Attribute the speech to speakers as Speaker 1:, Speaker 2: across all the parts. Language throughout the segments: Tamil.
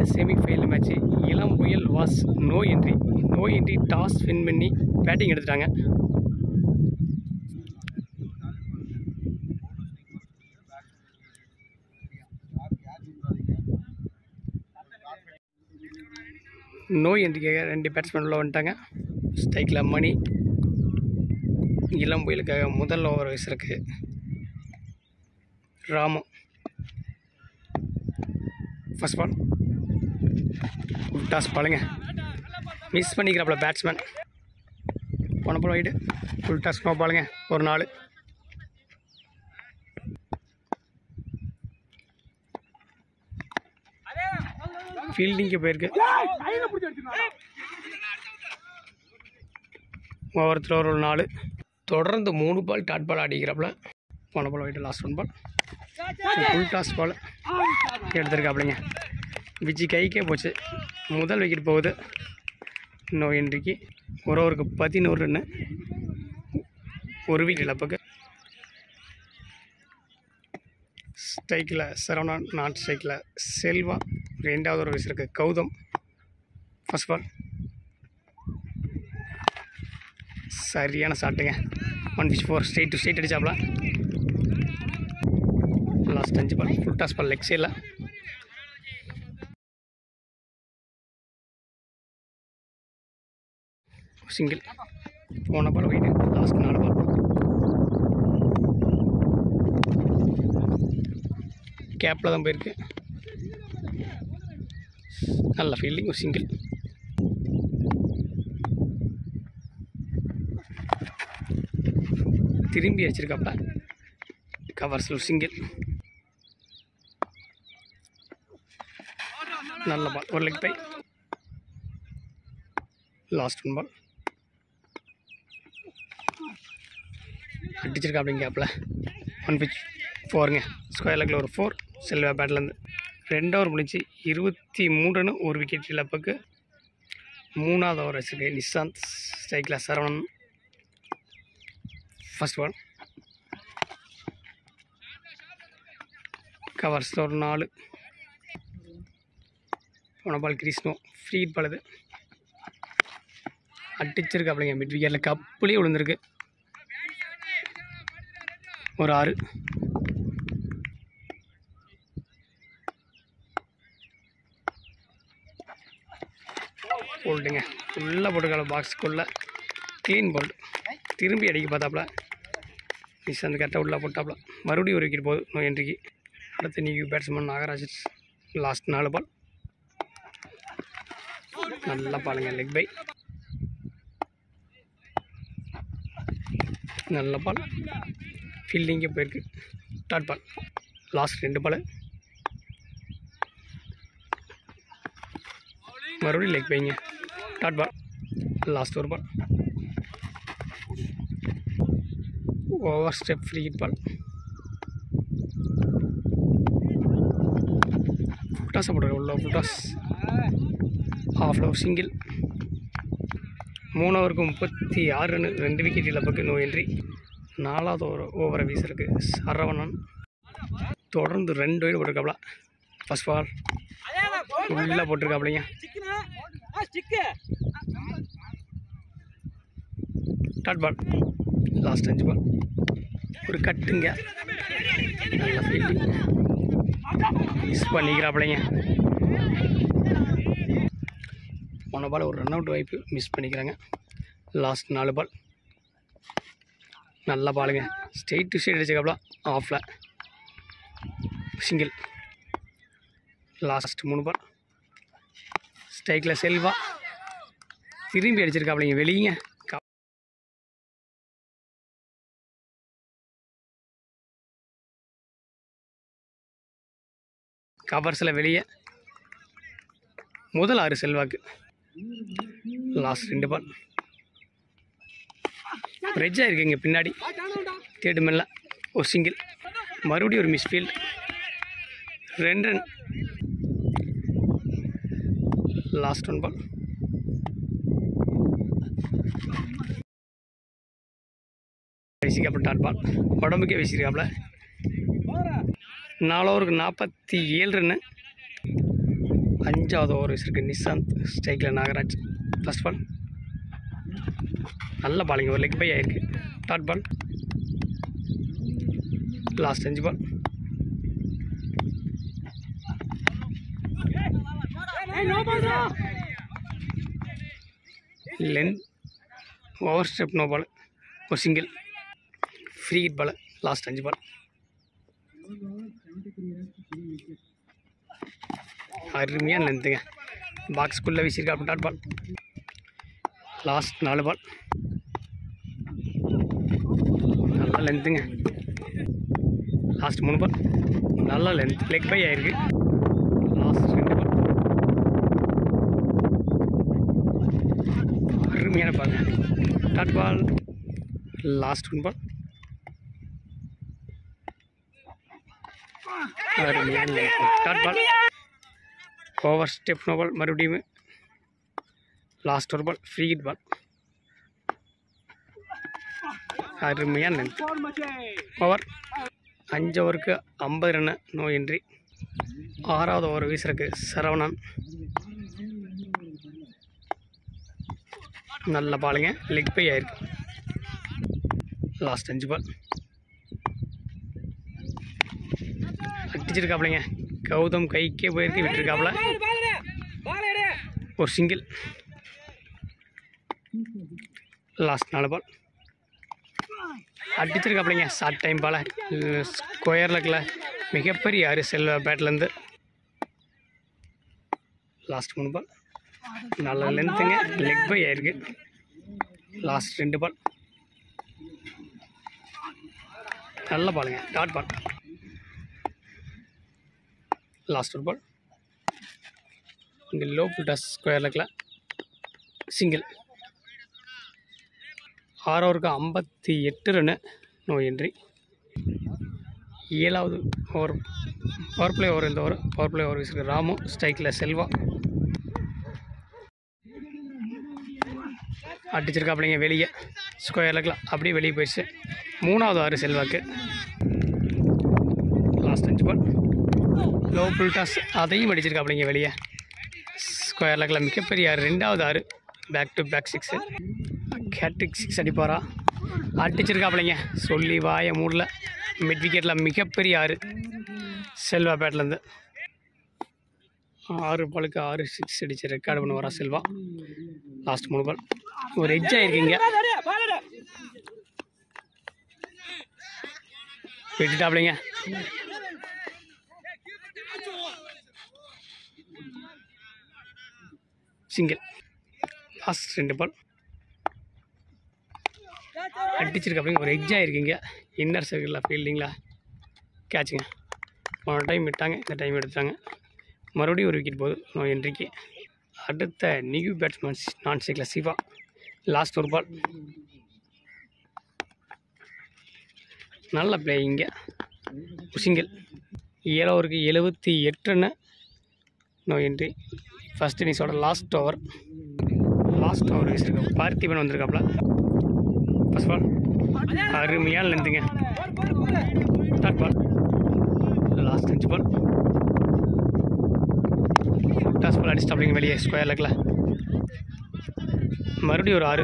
Speaker 1: semi-final match Ilam Puyal vs no entry no entry toss win பண்ணி பேட்டிங் எடுத்துட்டாங்க நோ என்ட்ரிக்காக ரெண்டு பேட்ஸ்மேன் உள்ள வந்துட்டாங்க ஸ்ட்ரைக்கில் மணி இளம் புயலுக்காக முதல் ஓவர் வீசுறதுக்கு ராமு ஃபர்ஸ்ட் பால் டாஸ் பாலுங்க மிஸ் பண்ணிக்கிறாப்புல பேட்ஸ்மேன் போன ball wide full toss no பாலுங்க ஒரு நாலு ஃபீல்டிங்க்கு போயிருக்கு ஓவரத்தில் ஒரு நாலு தொடர்ந்து மூணு பால் டாட் பால் அடிக்கிறாப்புல போன ball wide last one ball full toss ball எடுத்திருக்காப்புலைங்க விஜி கைக்கே போச்சு முதல் விக்கெட் போகுது நோ என்ட்ரிக்கு ஒரு ஓவருக்கு பதினோரு ரன்னு ஒரு விக்கெட் இழப்புக்கு ஸ்ட்ரைக்கில் சரவணன் நாட் ஸ்ட்ரைக்கில் செல்வா ரெண்டாவது ஒரு வீசிருக்கு கௌதம் ஃபர்ஸ்ட் பால் சரியான ஷாட்டுங்க one pitch four straight to straight அடிச்சாப்ல லாஸ்ட் அஞ்சு ball full toss ball leg சைடில் சிங்கிள் போன பால் வைடு லாஸ்ட் நாலு பால் கேப்பில் தான் போயிருக்கு நல்ல ஃபீல்டிங் ஒரு சிங்கிள் திரும்பி அடிச்சிருக்காப்ப கவர்ஸில் ஒரு சிங்கிள் நல்ல பால் ஒரு leg bye last one ball அடிச்சிருக்காப்பிங்க கேப்பில் ஒன் பிச் ஃபோருங்க ஸ்கொயர் லெக்கில் ஒரு ஃபோர் செல்வா பேட்லேருந்து ரெண்டு ஓவர் முடிஞ்சு இருபத்தி மூணுன்னு ஒரு விக்கெட் இழப்புக்கு மூணாவது ஓவர் வச்சுருக்கு நிஷாந்த் ஸ்ட்ரைக்கில் சரவணன் ஃபர்ஸ்ட் பால் கவர்ஸில் ஒரு நாலு போன பால் கிறிஸ்னோ ஃப்ரீ பால் இது அடிச்சிருக்காப்பிள்ளைங்க மிட் விக்கெட்டில் கப்புலேயே விழுந்திருக்கு ஒரு ஆறு போல்டுங்க ஃபுல்லாக போட்டுக்கால பாக்ஸுக்குள்ளே க்ளீன் போல்டு திரும்பி அடிக்க பார்த்தாப்புல மிஸ் அந்த கரெக்டாக உள்ளே போட்டாப்புல மறுபடியும் ஒரு விக்கெட் போகுது நோ என்ட்ரிக்கு அடுத்து நியூ பேட்ஸ்மேன் நாகராஜ் லாஸ்ட் நாலு பால் நல்லா பாலுங்க லெக் பை நல்ல பால் ஃபீல்டிங்கே போயிருக்கு டாட் பால் லாஸ்ட் ரெண்டு பால் மறுபடியும் லெக் பைங்க டாட் பால் லாஸ்ட் ஒரு ball over step free ball ஃபுட்டாஸை போட்டுருக்க உள்ள ஃபுட்டாஸ் ஹாஃப் ஓவர் சிங்கிள் மூணு ஓவருக்கு முப்பத்தி ஆறு ரன் ரெண்டு விக்கெட் இழப்புக்கு நோ என்ட்ரி நாலாவது ஓவர் ஓவரை வீசிருக்கு சரவணன் தொடர்ந்து ரெண்டு வைடு போட்டிருக்காப்ல ஃபர்ஸ்ட் பால் உள்ளே போட்டிருக்காப்லைங்க டாட் பால் லாஸ்ட் அஞ்சு பால் ஒரு கட்டுங்க நல்ல ஃபீல்டிங் மிஸ் பண்ணிக்கிறாப்லைங்க போன பால் ஒரு ரன் அவுட் வாய்ப்பு மிஸ் பண்ணிக்கிறாங்க லாஸ்ட் நாலு பால் நல்ல பாலுங்க ஸ்ட்ரெயிட் டு ஸ்ட்ரெயிட் அடிச்சுக்காப்லாம் ஆஃபில் சிங்கிள் லாஸ்ட் மூணு பால் ஸ்ட்ரைக்கில் செல்வா திரும்பி அடிச்சிருக்காப்லைங்க வெளியங்க க- கவர்ஸில் வெளியே முதல் ஆறு செல்வாக்கு லாஸ்ட் ரெண்டு பால் ரெஜ்ஜாக இருக்குங்க பின்னாடி தேர்டு மேல ஒரு சிங்கிள் மறுபடியும் ஒரு மிஸ்ஃபீல்ட் ரெண்டு ரன் லாஸ்ட் ஒன் பால் வீசிக்காப்புல டாட் பால் உடம்புக்கே வீசிருக்காப்புல நாலு ஓவருக்கு நாற்பத்தி ஏழு ரன்னு அஞ்சாவது ஓவர் வச்சிருக்கு நிசாந்த் ஸ்ட்ரைக்கில் நாகராஜ் ஃபர்ஸ்ட் பால் நல்ல பாலிங்க ஒரு லெக் பை ஆயிருக்கு டாட் பால் லாஸ்ட் அஞ்சு பால் லென் ஓவர் ஸ்டெப் நோ பால் ஒரு single free hit ball last அஞ்சு பால் அருமையாக லென்த்துங்க பாக்ஸ்குள்ளே வீசியிருக்கா டாட் பால் லாஸ்ட் நாலு பால் நல்லா லென்த்துங்க லாஸ்ட் மூணு பால் நல்லா லென்த் லெக் பை ஆயிருக்கு லாஸ்ட் ரெண்டு பால் அருமையான ball dot ball last one ball அருமையான dot ball over step no ball மறுபடியும் லாஸ்ட் ஒரு பால் ஃப்ரீ ஹிட் பால் அருமையான லென்த் ஓவர் அஞ்சு ஓவருக்கு ஐம்பது ரன்னு நோ என்ட்ரி ஆறாவது ஓவர் வீசுறக்கு சரவணன் நல்ல பாலுங்க லெக் பை ஆயிருக்கு லாஸ்ட் அஞ்சு பால் அடிச்சிருக்காப்லைங்க கௌதம் கைக்கே போயிருக்கு விட்டுருக்காப்ல ஒரு சிங்கிள் லாஸ்ட் நாலு பால் அடிச்சிருக்காப்லைங்க ஷார்ட் டைம் பால ஸ்கொயர் லக்கில் மிகப்பெரிய ஆறு செல்வ பேட்லேருந்து லாஸ்ட் மூணு பால் நல்ல லென்த்துங்க லெக் பை ஆயிருக்கு லாஸ்ட் ரெண்டு பால் நல்ல பாலுங்க டாட் பால் லாஸ்ட் ஒரு பால் இங்கே லோ புல்டாஸ் ஸ்கொயர் லக்கில் சிங்கிள் ஆறு ஓவருக்கு ஐம்பத்தி எட்டு ரன்னு நோ என்ட்ரி ஏழாவது ஓவர் பவர் பிளே ஓவர் இந்த ஓவர் பவர் பிளே ஓவர் வீசிருக்கு ராமு ஸ்ட்ரைக்கில் செல்வா அடிச்சிருக்காப்பிள்ளைங்க வெளியே ஸ்கொயர் லக்கில் அப்படியே வெளியே போயிடுச்சு மூணாவது ஆறு செல்வாக்கு லாஸ்ட் அஞ்சு பால் லோ ஃபுல் டாஸ் அதையும் அடிச்சிருக்காப்பிள்ளைங்க வெளியே ஸ்கொயர் லக்கில் மிகப்பெரிய ஆறு ரெண்டாவது ஆறு back to back six hat trick six அடிப்பாரா அடிச்சிருக்காப்பிள்ளைங்க சொல்லி வாய மூடல மிட் விக்கெட்டில் மிகப்பெரிய ஆறு செல்வா பேட்லேருந்து ஆறு பாலுக்கு ஆறு சிக்ஸ் அடிச்சு ரெக்கார்டு பண்ண வரா செல்வா லாஸ்ட் மூணு பால் ஒரு எட்ஜ் ஆயிருக்கீங்க விட்டுட்டாப்லைங்க சிங்கிள் லாஸ்ட் ரெண்டு பால் அடிச்சிருக்காப்லைங்க ஒரு எட்ஜ் ஆயிருக்கீங்க இன்னர் சர்க்கிளில் ஃபீல்டிங்கில் கேட்சுங்க போன டைம் விட்டாங்க இந்த டைம் எடுத்தாங்க மறுபடியும் ஒரு விக்கெட் போகுது நோ என்ட்ரிக்கு அடுத்த நியூ பேட்ஸ்மேன் நான் சைக்கில் சிவா லாஸ்ட் ஒரு பால் நல்ல பிளேயிங்க சிங்கிள் ஏழு ஓவருக்கு எழுபத்தி எட்டு ரன்னு நோ என்ட்ரி ஃபஸ்ட் இன்னிங்ஸோட லாஸ்ட் ஓவர் லாஸ்ட் ஓவர் வீசிருக்க பார்த்திபன் வந்திருக்காப்புல ஃபஸ்ட் பால் அருமையான லெந்துங்க தேர்ட் பால் லாஸ்ட் அஞ்சு பால் டாஸ் பால் அடிச்சிட்டாப்லிங்க வெளியே ஸ்கொயர் லக்கில் மறுபடியும் ஒரு ஆறு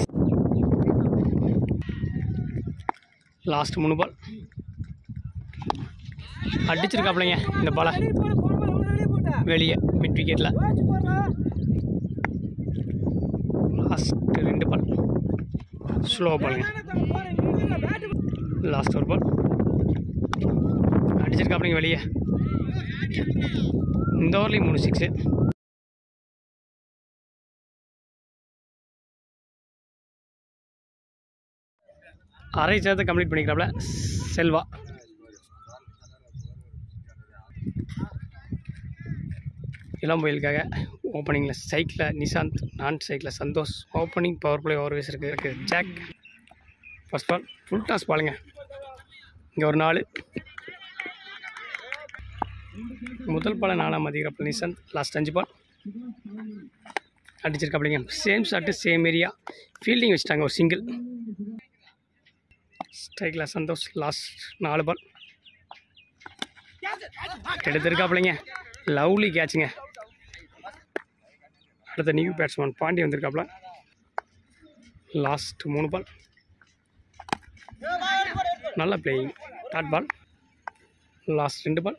Speaker 1: லாஸ்ட் மூணு பால் அடிச்சிருக்காப்லைங்க இந்த பாலை வெளியே மிட் விக்கெட்டில் லாஸ்ட் ரெண்டு பால் ஸ்லோ பாலுங்க லாஸ்ட் ஒரு பால் அடிச்சிருக்காப்லைங்க வெளியே இந்த ஓவர்லேயும் மூணு சிக்ஸு அரை சேர்த்து கம்ப்ளீட் பண்ணிக்கிறாப்ல செல்வா இளம் புயலுக்காக ஓப்பனிங்கில் சைக்கிளில் நிசாந்த் நான் சைக்கிளில் Santhosh opening power play over வீஸ் இருக்கு இருக்கு ஜாக் ஃபர்ஸ்ட் பால் ஃபுல் டாஸ் பாலுங்க இங்கே ஒரு நாலு முதல் பால் நாலாம் அதிகாரப்பில் நிசாந்த் லாஸ்ட் அஞ்சு பால் அடிச்சிருக்காப்பிள்ளைங்க same shot same area fielding வச்சுட்டாங்க ஒரு சிங்கிள் ஸ்ட்ரைக்கில் சந்தோஷ் லாஸ்ட் நாலு பால் எடுத்திருக்காப்பிள்ளைங்க லவ்லி கேட்சுங்க அடுத்த நியூ பேட்ஸ்மேன் பாண்டி வந்திருக்காப்புல லாஸ்ட் மூணு பால் நல்ல பிளேயிங் டாட் பால் லாஸ்ட் ரெண்டு பால்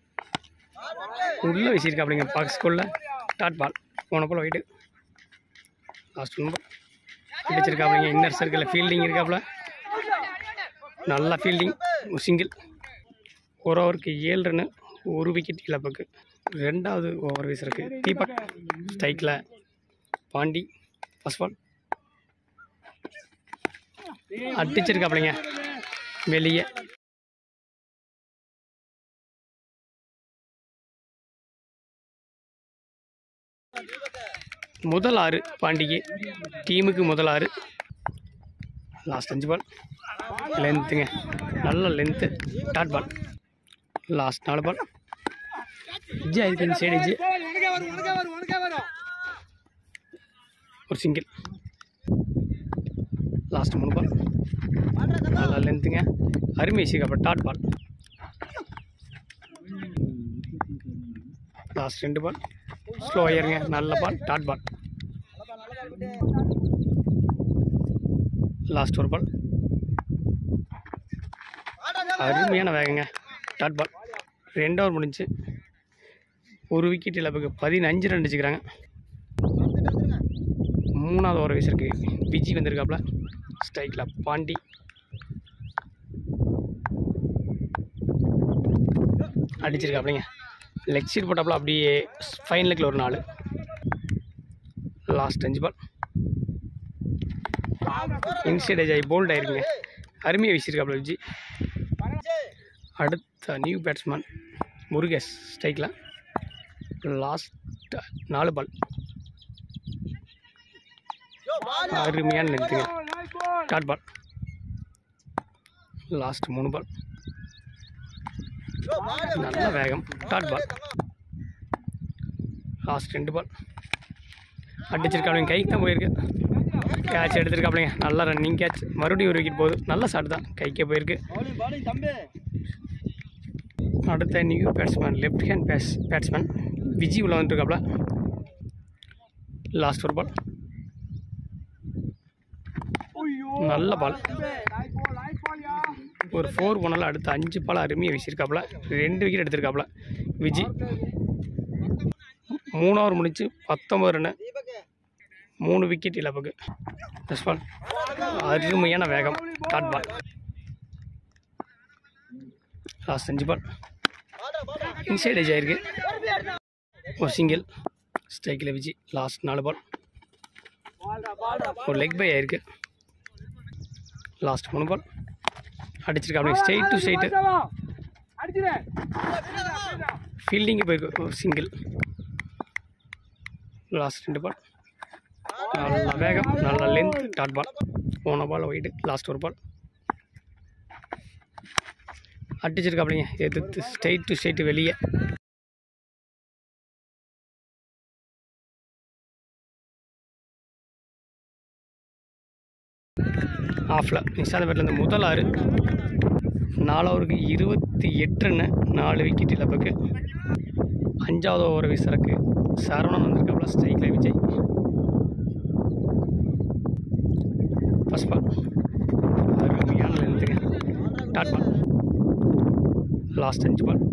Speaker 1: உள்ளே வீசியிருக்காப்புலிங்க பாக்ஸ்குள்ள டாட் பால் போன ball wide last one ball அடிச்சிருக்காப்புலிங்க இன்னர் சர்க்கிளில் ஃபீல்டிங் இருக்காப்புல நல்லா ஃபீல்டிங் சிங்கிள் ஒரு ஓவருக்கு ஏழு ரன்னு ஒரு விக்கெட் இழப்புக்கு ரெண்டாவது ஓவர் வீசுறதுக்கு தீபக் ஸ்ட்ரைக்கில் பாண்டி ஃபஸ்ட் பால் அடிச்சிருக்காப்புலிங்க வெளியே முதல் ஆறு பாண்டிக்கு டீமுக்கு முதல் ஆறு லாஸ்ட் அஞ்சு பால் லென்த்துங்க நல்ல லென்த்து டாட் பால் லாஸ்ட் நாலு பால் இஜ்ஜி ஆயிருக்கு இந்த சைடு இஜ்ஜி ஒரு சிங்கிள் லாஸ்ட் மூணு பால் நல்லா லென்த்துங்க அருமை அப்புறம் டாட் பால் லாஸ்ட் ரெண்டு பால் ஸ்லோ ஆயிருங்க நல்ல பால் டாட் பால் லாஸ்ட் ஒரு பால் அருமையான வேகங்க டாட் பால் ரெண்டு ஓவர் முடிஞ்சு ஒரு விக்கெட் இழப்புக்கு பதினஞ்சு ரன் அடிச்சுக்கிறாங்க மூணாவது ஓவர் வீசிருக்கு விஜி வந்திருக்காப்புல ஸ்ட்ரைக்கில் பாண்டி அடிச்சிருக்காப்லைங்க லெக் சீட் போட்டாப்புல அப்படியே ஃபைன் லெக்கில் ஒரு நாலு லாஸ்ட் அஞ்சு பால் இன்சைட் ஏஜ் ஆகி போல்ட் ஆயிருக்குங்க அருமையாக வீசியிருக்காப்புல விஜி அடுத்த நியூ பேட்ஸ்மேன் முருகேஷ் ஸ்ட்ரைக்கில் லாஸ்ட் நாலு பால் அருமையான நிறுத்துங்க டாட் பால் லாஸ்ட் மூணு பால் நல்ல வேகம் டாட் பால் லாஸ்ட் ரெண்டு பால் அடிச்சிருக்காப்லைங்க கைக்கு தான் போயிருக்கு கேட்ச் எடுத்திருக்காப்லைங்க நல்ல ரன்னிங் கேட்ச் மறுபடியும் ஒரு விக்கெட் போகுது நல்ல ஷாட் தான் கைக்கே போயிருக்கு அடுத்த new batsman left hand bats batsman Viji உள்ள வந்துருக்காப்ல லாஸ்ட் ஒரு பால் நல்ல பால் ஒரு ஃபோர் போனால அடுத்த அஞ்சு பால் அருமையாக வீசியிருக்காப்புல ரெண்டு விக்கெட் எடுத்திருக்காப்புல விஜி மூணு ஓவர் முடிச்சு பத்தொம்பது ரன்னு மூணு விக்கெட் இழப்புக்கு ஃபஸ்ட் பால் அருமையான வேகம் டாட் பால் லாஸ்ட் அஞ்சு பால் இன்சைட் ஏஜ் ஆயிருக்கு ஒரு சிங்கிள் ஸ்ட்ரைக்கில் விஜி லாஸ்ட் நாலு பால் ஒரு லெக் பை ஆயிருக்கு லாஸ்ட் மூணு பால் அடிச்சிருக்காங்க ஸ்ட்ரெயிட் டு ஸ்ட்ரைட்டு ஃபீல்டிங்கு போயிருக்கு ஒரு சிங்கிள் லாஸ்ட் ரெண்டு பால் நல்ல வேகம் நல்ல லென்த் டாட் பால் போன பால் ஒயிட்டு லாஸ்ட் ஒரு பால் அடிச்சிருக்காப்லைங்க எதிர்த்து ஸ்ட்ரெயிட் டு ஸ்ட்ரெயிட் வெளியே ஆஃபில் நிஷாந்த் பேட்லேருந்து முதல் ஆறு நாலு ஓவருக்கு இருபத்தி எட்டு ரன்னு நாலு விக்கெட் இழப்புக்கு அஞ்சாவது ஓவர் வீசுறக்கு சரவணன் வந்திருக்காப்புல ஸ்ட்ரைக்கில் விஜய் ஃபஸ்ட் பால் அருமையான லென்த்துங்க டாட் பால் லாஸ்ட் அஞ்சு பால்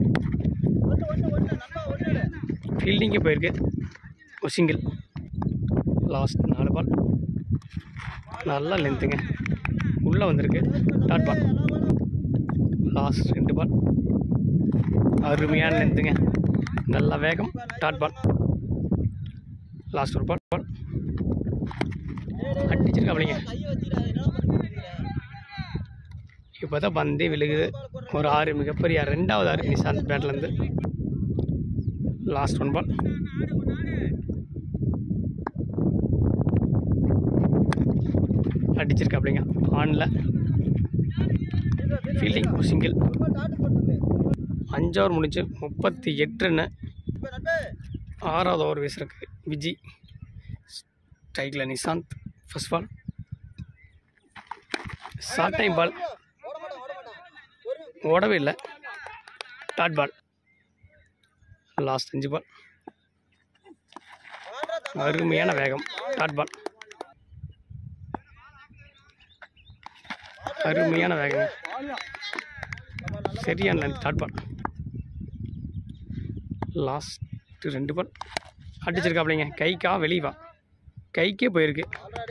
Speaker 1: ஃபீல்டிங்கே போயிருக்கு ஒரு சிங்கிள் லாஸ்ட் நாலு பால் நல்லா லென்த்துங்க உள்ளே வந்திருக்கு டாட் பால் லாஸ்ட் ரெண்டு பால் அருமையான லென்த்துங்க நல்ல வேகம் டாட் பால் லாஸ்ட் ஒரு பால் பால் அடிச்சிருக்காப்லைங்க இப்போ தான் பந்தே விழுகுது ஒரு ஆறு மிகப்பெரிய ரெண்டாவது ஆறு நிஷாந்த் பேட்லேருந்து லாஸ்ட் ஒன் பால் அடிச்சிருக்காப்லைங்க ஆனில் ஃபீல்டிங் சிங்கிள் அஞ்சு ஓவர் முடிஞ்சு முப்பத்தி எட்டு ரன்னு ஆறாவது ஓவர் வீசுறக்கு விஜி ஸ்ட்ரைக்கில் Nishanth first ball short time ball ஓடவே இல்லை டாட் பால் லாஸ்ட் அஞ்சு பால் அருமையான வேகம் டாட் பால் அருமையான வேகம் சரியான டாட் பால் லாஸ்ட் ரெண்டு பால் அடிச்சிருக்காப்லைங்க கைக்கா வெளியே வா கைக்கே போயிருக்கு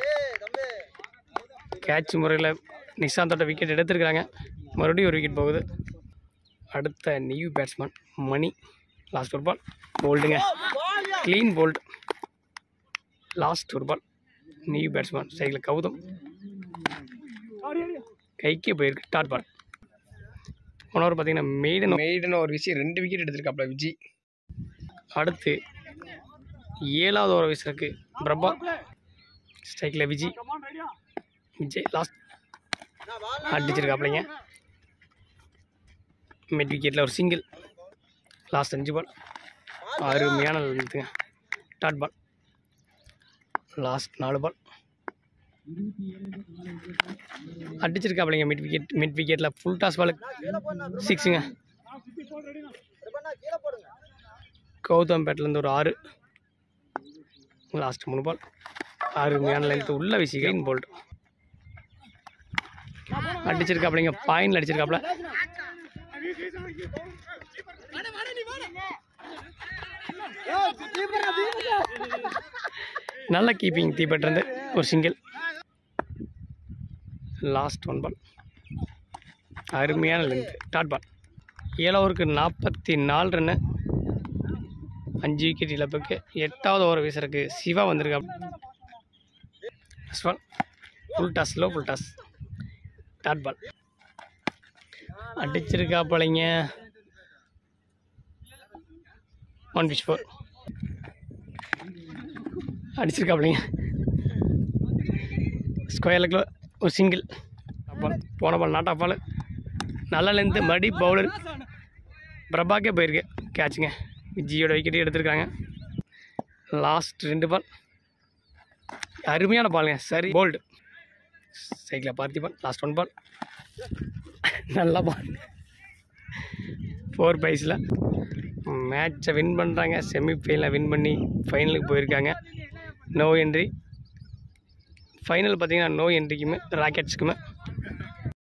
Speaker 1: கேட்ச் முறையில் நிஷாந்தோட விக்கெட் எடுத்திருக்கிறாங்க மறுபடியும் ஒரு விக்கெட் போகுது அடுத்த நியூ பேட்ஸ்மேன் மணி லாஸ்ட் ஒரு பால் போல்டுங்க க்ளீன் போல்ட் லாஸ்ட் ஒரு பால் நியூ பேட்ஸ்மேன் சைக்கிள் கௌதம் கைக்கே போயிருக்கு டாட் பால் போன ஓவர் பார்த்தீங்கன்னா மெய்டன் மெய்டன் ஒரு விஷயம் ரெண்டு விக்கெட் எடுத்திருக்காப்ல விஜய் அடுத்து ஏழாவது ஓவர் வீசருக்கு பிரபா ஸ்ட்ரைக்கில் விஜய் விஜய் லாஸ்ட் அடிச்சிருக்காப்லைங்க மிட் விக்கெட்டில் ஒரு சிங்கிள் லாஸ்ட் அஞ்சு பால் அருமையான இதுங்க டாட் பால் லாஸ்ட் நாலு பால் அடிச்சிருக்காப்லைங்க மிட் விக்கெட் மிட் விக்கெட்டில் ஃபுல் டாஸ் பால் சிக்ஸுங்க கௌதம்பேட்டிலேருந்து ஒரு ஆறு லாஸ்ட் மூணு பால் அருமையான லென்த்து உள்ள வீசி கிரீன் போல்ட் அடிச்சிருக்காப்லைங்க பாயிண்டில் அடிச்சிருக்காப்ல நல்ல கீப்பிங் தீபட்டிருந்து ஒரு சிங்கிள் லாஸ்ட் ஒன் பால் அருமையான லென்த் டாட் பால் ஏழு ஓவருக்கு நாற்பத்தி நாலு ரன்னு அஞ்சு விக்கெட் இழப்புக்கு எட்டாவது ஓவர் வீசருக்கு சிவா வந்திருக்கா full toss low full toss dot ball அடிச்சிருக்கா போலைங்க ஒன் பிச் ஃபோர் அடிச்சிருக்கா போலைங்க ஸ்கொயர் ஒரு சிங்கிள் பால் போன பால் நாட் ஆஃப் பால் நல்ல லென்த்து மடி பவுலர் பிரபாக்கே போயிருக்கு கேட்சுங்க விஜயோட விக்கெட்டே எடுத்திருக்காங்க லாஸ்ட் ரெண்டு பால் அருமையான பாலுங்க சரி போல்டு சைக்கிளில் பார்த்திபன் லாஸ்ட் ஒன் பால் நல்ல பால் ஃபோர் பைஸில் மேட்சை வின் பண்ணுறாங்க செமிஃபைனலில் வின் பண்ணி ஃபைனலுக்கு போயிருக்காங்க நோ என்ட்ரி ஃபைனல் பார்த்தீங்கன்னா நோ என்ட்ரிக்குமே ராக்கெட்ஸுக்குமே